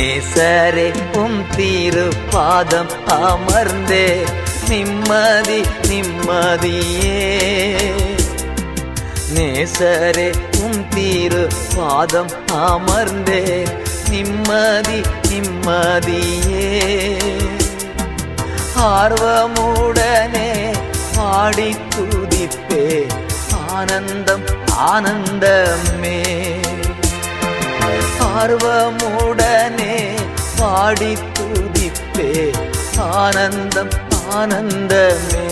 நேசரே உம் தீரு பாதம் அமர்ந்தே நிம்மதி நிம்மதியே நேசரே உம் தீரு பாதம் அமர்ந்தே நிம்மதி நிம்மதியே ஆர்வமுடனே பாடி துதிப்பே ஆனந்தம் ஆனந்தமே ஆர்வமுடனே பாடி துதிப்பே ஆனந்தம் ஆனந்தமே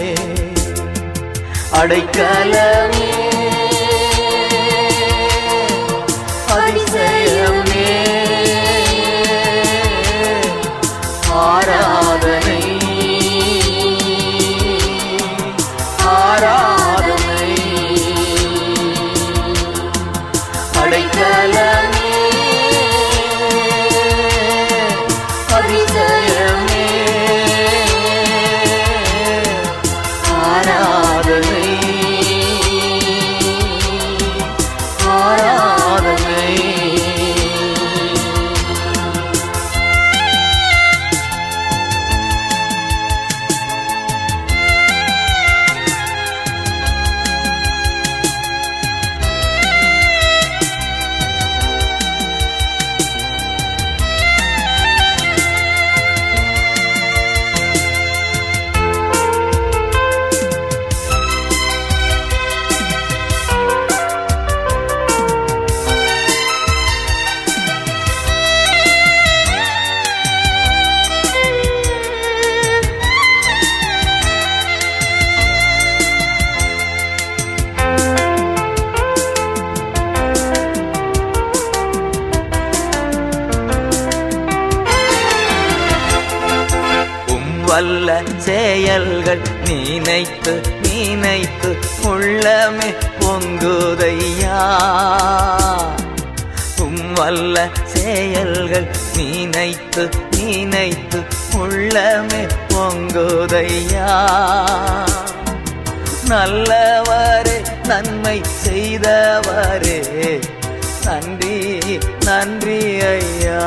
அடைக்கலமே அதிசயமே ஆராதனை ஆராதனை அடைக்கலமே அதிசயமே ஆராதனை ஆராதனை உம் வல்ல செயல்கள் நினைத்து நினைத்து உள்ளமே பொங்குதையா உம் வல்ல செயல்கள் நினைத்து நினைத்து உள்ளமே பொங்குதையா நல்லவரே நன்மை செய்தவரே நன்றி நன்றி ஐயா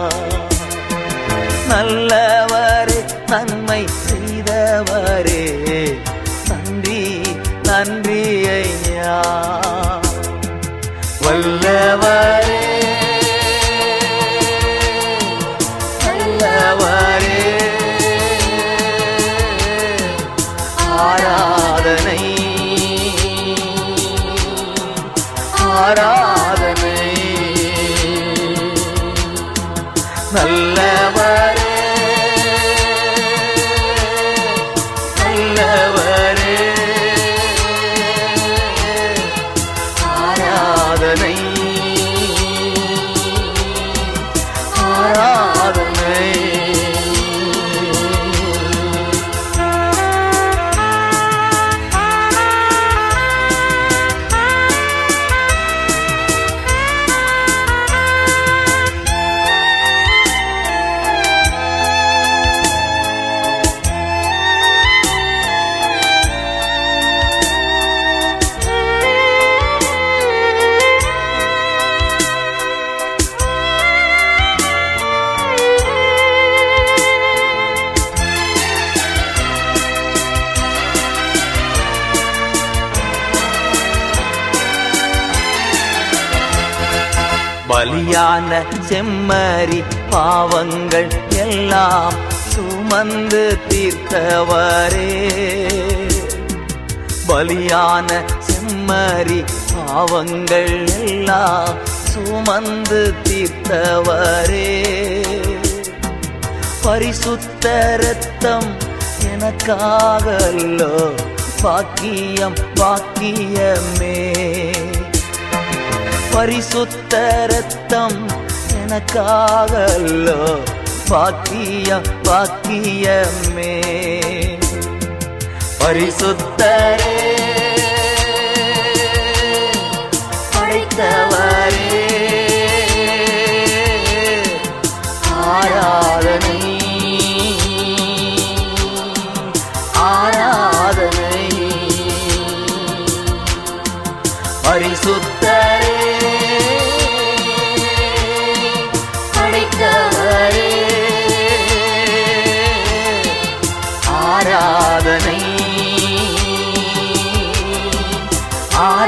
நல்லவரே நன்மை செய்தவரே நன்றி நன்றி ஐயா வல்லவரே நல்லவரே ஆராதனை ஆராதனை நல்லவரே நல்லவரே ஆராதனை ஆராதனை பலியான செம்மறி பாவங்கள் எல்லாம் சுமந்து தீர்த்தவரே பலியான செம்மறி பாவங்கள் எல்லாம் சுமந்து தீர்த்தவரே பரிசுத்த ரத்தம் எனக்காகல்லோ பாக்கியம் பாக்கியமே பரிசுத்த ரத்தம் எனக்காகல்லோ பாக்கியம் பாக்கியமே பரிசுத்தரே படைத்தவரே ஆராதனை ஆராதனை பரிசுத்தரே படைத்தவரே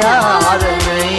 ஆராதனை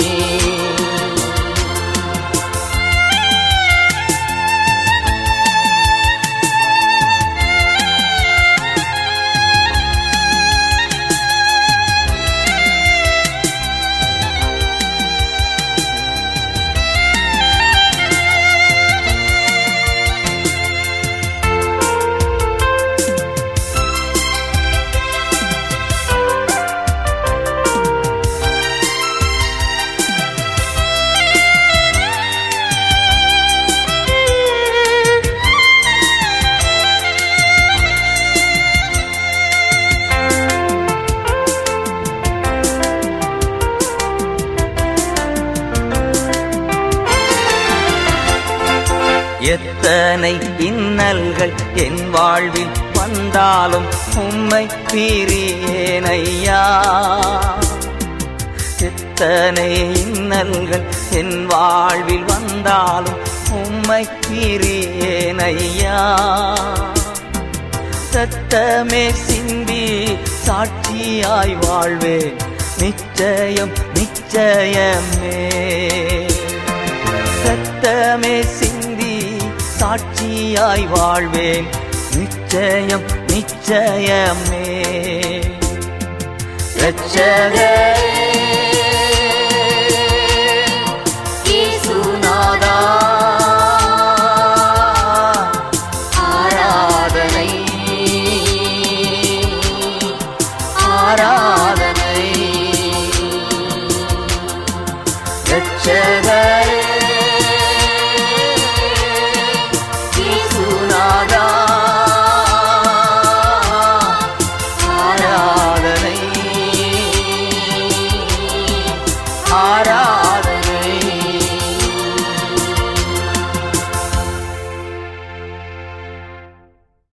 எத்தனை இன்னல்கள் என் வாழ்வில் வந்தாலும் உம்மை பிரியேனையா எத்தனை இன்னல்கள் என் வாழ்வில் வந்தாலும் உம்மை பிரியேனையா சத்தமே சிந்தி சாட்சியாய் வாழ்வேன் நிச்சயம் நிச்சயமே சத்தமே சிந்தி சாட்சியாய் வாழ்வேன் நிச்சயம் நிச்சயமே ரட்சகரே